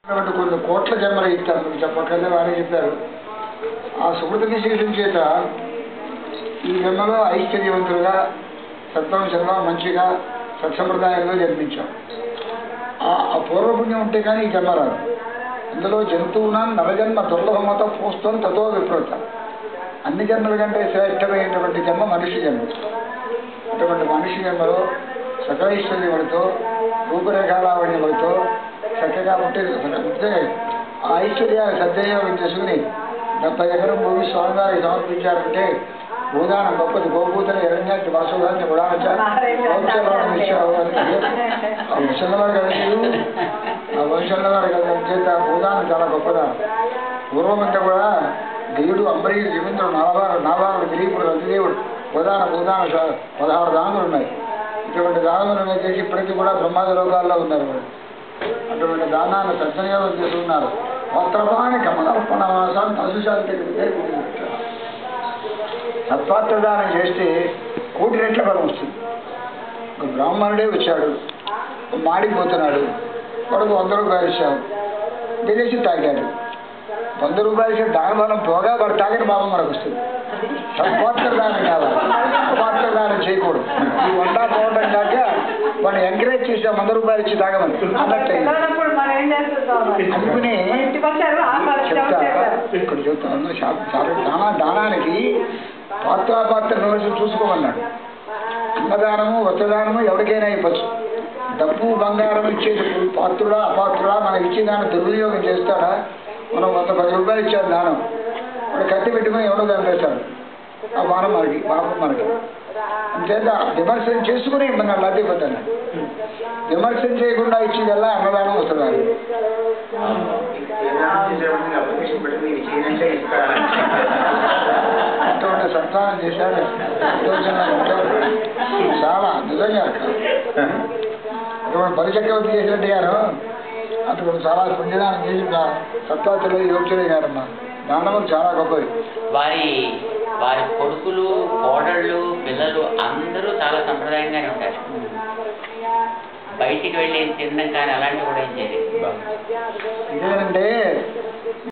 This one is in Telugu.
కాబట్టి కొన్ని కోట్ల జన్మలు ఇస్తారు మీకు చెప్పక్కర్లే వారే చెప్పారు ఆ సుమృత విశేషం చేత ఈ జన్మలో ఐశ్వర్యవంతులుగా సత్వంశంగా మంచిగా సత్సంప్రదాయంలో జన్మించాం ఆ ఆ పూర్వపుణ్యం ఉంటే కానీ ఈ జన్మ రాదు ఇందులో జంతువున నవజన్మ దుర్లభమత పోస్తుంది తతో విప్రోత అన్ని జన్మల కంటే శ్రేష్టమైనటువంటి జన్మ మనిషి జన్మ అటువంటి మనిషి జన్మలో సకలైశ్వర్యములతో రూపురేఖాలావణ్యములతో చక్కగా పుట్టి పుట్టితే ఆ ఐశ్వర్యాన్ని సద్వినియోగం చేసుకుని డెబ్బై ఎకరం భూమి స్వామివారికి సమర్పించారంటే భూదానం గొప్పది గోభూతని ఎరణ్యాన్ని వాసుదాన్ని గుడానం ఇచ్చావు అని ఆ వంశంలో వారు కదా ఆ వంశంలో వారు కదా చేత భూదానం చాలా గొప్పదా పూర్వమంతా కూడా దేవుడు అంబరీష్ జీవింద్రుడు నాలుగు నాలుగు దిలీపుడు రతిదేవుడు ప్రధాన భూదాన శా- పదహారు దానములు ఉన్నాయి ఇటువంటి దానములను చేసి ఇప్పటికీ కూడా బ్రహ్మాది లోకాల్లో ఉన్నారు వాళ్ళు అటువంటి దానాన్ని సద్వినియోగం చేసుకున్నారు వస్త్రపాణి కమలర్పణవాసాన్ని పశుశాంతికి సత్పాత్ర దానం చేస్తే కోటి రెట్ల బలం వస్తుంది ఒక బ్రాహ్మణుడే వచ్చాడు మాడిపోతున్నాడు కొడుకు వంద రూపాయలు ఇచ్చావు దిగేసి తాగాడు వంద రూపాయలు ఇచ్చిన దాన బలం పోగా వాడు తాగిన పాపం మనకు వస్తుంది సత్పాత్ర దానం కావాలి సత్పాత్ర దానం చేయకూడదు ఈ వంట పోవడం కాక వాడిని ఎంకరేజ్ చేసే వంద రూపాయలు ఇచ్చి తాగమని అన్నట్టు అయింది. పిల్లలప్పుడు మనం ఏం చేస్తుంటాం అందుకని ఇంటికి వచ్చారు ఆహారం చెప్తా చేశారు ఇక్కడ చెప్తాను షాప్ చాలా దానా దానానికి పాత్ర పాత్ర నిలసి చూసుకోమన్నాడు అన్నదానము వస్త్రదానము ఎవరికైనా ఇవ్వచ్చు డబ్బు బంగారం ఇచ్చేది పాత్రుడా అపాత్రుడా మనకి ఇచ్చిన దాన్ని దుర్వినియోగం చేస్తాడా మనం వంద పది రూపాయలు ఇచ్చారు దానం వాడు కత్తి పెట్టుకుని ఎవడో చంపేస్తాడు ఆ వారం మనకి పాపం మనకి అంతేత విమర్శనం చేసుకుని మన లబ్ధిపోతాను విమర్శన చేయకుండా ఇచ్చేదల్లా అన్నదానం వస్త్రదానం అటువంటి సంతానం చేశాడు ఆలోచనలు ఉంటాడు. చాలా నిజంగా అటువంటి పరిచక్రవర్తి చేసినట్టు గారు అటువంటి చాలా పుణ్యదానం చేసి సత్వాతులు యోగ్యులే గారమ్మా దానములు చాలా గొప్పవి వారి వారి కొడుకులు కోడళ్ళు పిల్లలు అందరూ చాలా సంప్రదాయంగానే ఉంటారు బయటికి వెళ్ళి ఏం తినడం కానీ అలాంటివి కూడా ఏం చేయలేదు ఇదేంటంటే